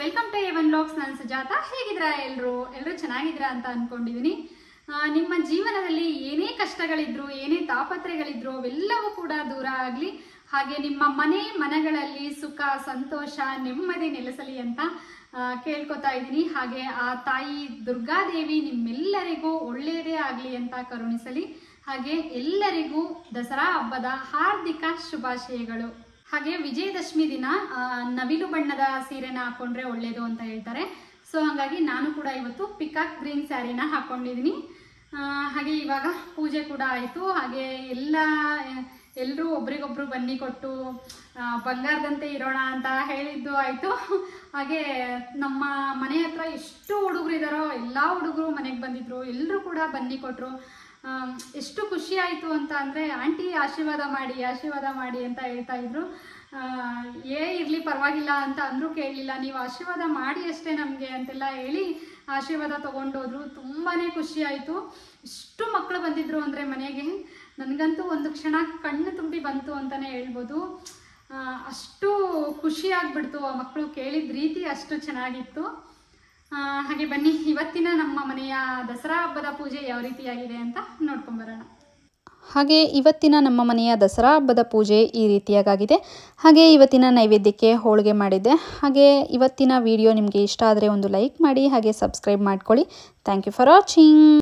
welcome to ಎವನ್ LOX ನಾನು ಸುಜಾತ ಹೇಗಿದ್ದೀರಾ ಎಲ್ಲರೂ ಎಲ್ಲರೂ ಚೆನ್ನಾಗಿದ್ದೀರಾ ಅಂತ ಅನ್ಕೊಂಡಿದ್ದೀನಿ ಆ, ನಿಮ್ಮ ಜೀವನದಲ್ಲಿ ಏನೇ ಕಷ್ಟಗಳಿದ್ರು ಏನೇ ತಾಪತ್ರೆಗಳಿದ್ರು ಅವೆಲ್ಲವೂ ಕೂಡ ದೂರ ಆಗಲಿ ಹಾಗೆ ನಿಮ್ಮ ಮನೆ ಮನೆಗಳಲ್ಲಿ ಸುಖ ಸಂತೋಷ ನೆಮ್ಮದಿ ನೆಲೆಸಲಿ ಅಂತ ಆ, ಕೇಳ್ಕೊತಾ ಇದ್ದೀನಿ ಹಾಗೆ ಆ ತಾಯಿ ದುರ್ಗಾದೇವಿ ನಿಮ್ಮೆಲ್ಲರಿಗೂ ಒಳ್ಳೆಯದೇ ಆಗಲಿ ಅಂತ ಕರುಣಿಸಲಿ ಹಾಗೆ ಎಲ್ಲರಿಗೂ ದಸರಾ ಹಬ್ಬದ ಹಾರ್ದಿಕ ಶುಭಾಶಯಗಳು ಹಾಗೆ ವಿಜಯದಶಮಿ ದಿನ ಆ, ನವಿಲು ಬಣ್ಣದ ಸೀರೆನ ಹಾಕೊಂಡ್ರೆ ಒಳ್ಳೇದು ಅಂತ ಹೇಳ್ತಾರೆ ಸೊ ಹಾಗಾಗಿ ನಾನು ಕೂಡ ಇವತ್ತು ಪಿಕಾಕ್ ಗ್ರೀನ್ ಸ್ಯಾರಿನ ಹಾಕೊಂಡಿದ್ದೀನಿ ಆ, ಹಾಗೆ ಇವಾಗ ಪೂಜೆ ಕೂಡ ಆಯಿತು ಹಾಗೆ ಎಲ್ಲ ಎಲ್ಲರೂ ಒಬ್ರಿಗೊಬ್ರು ಬನ್ನಿ ಕೊಟ್ಟು ಆ, ಬಂಗಾರದಂತೆ ಇರೋಣ ಅಂತ ಹೇಳಿದ್ದು ಆಯಿತು ಹಾಗೆ ನಮ್ಮ ಮನೆ ಹತ್ರ ಎಷ್ಟು ಹುಡುಗರು ಇದ್ದಾರೋ ಎಲ್ಲ ಹುಡುಗರು ಮನೆಗೆ ಬಂದಿದ್ರು ಎಲ್ಲರೂ ಕೂಡ ಬನ್ನಿ ಕೊಟ್ಟರು ಆಮ್, ಎಷ್ಟು ಖುಷಿ ಆಯಿತು ಅಂತ ಅಂದರೆ ಆಂಟಿ ಆಶೀರ್ವಾದ ಮಾಡಿ ಆಶೀರ್ವಾದ ಮಾಡಿ ಅಂತ ಹೇಳ್ತಾ ಇದ್ರು ಆ, ಏ ಇರಲಿ ಪರವಾಗಿಲ್ಲ ಅಂತ ಅಂದರೂ ಕೇಳಲಿಲ್ಲ ನೀವು ಆಶೀರ್ವಾದ ಮಾಡಿ ಅಷ್ಟೇ ನಮಗೆ ಅಂತೆಲ್ಲ ಹೇಳಿ ಆಶೀರ್ವಾದ ತೊಗೊಂಡೋದ್ರು ತುಂಬಾ ಖುಷಿ ಆಯಿತು ಇಷ್ಟು ಮಕ್ಕಳು ಬಂದಿದ್ರು ಅಂದರೆ ಮನೆಗೆ ನನಗಂತೂ ಒಂದು ಕ್ಷಣ ಕಣ್ಣು ತುಂಬಿ ಬಂತು ಅಂತಲೇ ಹೇಳ್ಬೋದು ಆ, ಅಷ್ಟು ಖುಷಿ ಆಗ್ಬಿಡ್ತು ಆ ಮಕ್ಕಳು ಕೇಳಿದ ರೀತಿ ಅಷ್ಟು ಚೆನ್ನಾಗಿತ್ತು ಆ, ಹಾಗೆ ಬನ್ನಿ ಇವತ್ತಿನ ನಮ್ಮ ಮನೆಯ ದಸರಾ ಹಬ್ಬದ ಪೂಜೆ ಯಾವ ರೀತಿಯಾಗಿದೆ ಅಂತ ನೋಡ್ಕೊಂಬರೋಣ ಹಾಗೆ ಇವತ್ತಿನ ನಮ್ಮ ಮನೆಯ ದಸರಾ ಹಬ್ಬದ ಪೂಜೆ ಈ ರೀತಿಯಾಗಿದೆ ಹಾಗೆ ಇವತ್ತಿನ ನೈವೇದ್ಯಕ್ಕೆ ಹೋಳಿಗೆ ಮಾಡಿದ್ದೆ ಹಾಗೆ ಇವತ್ತಿನ ವಿಡಿಯೋ ನಿಮಗೆ ಇಷ್ಟ ಆದರೆ ಒಂದು ಲೈಕ್ ಮಾಡಿ ಹಾಗೆ ಸಬ್ಸ್ಕ್ರೈಬ್ ಮಾಡ್ಕೊಳ್ಳಿ ಥ್ಯಾಂಕ್ ಯು ಫಾರ್ ವಾಚಿಂಗ್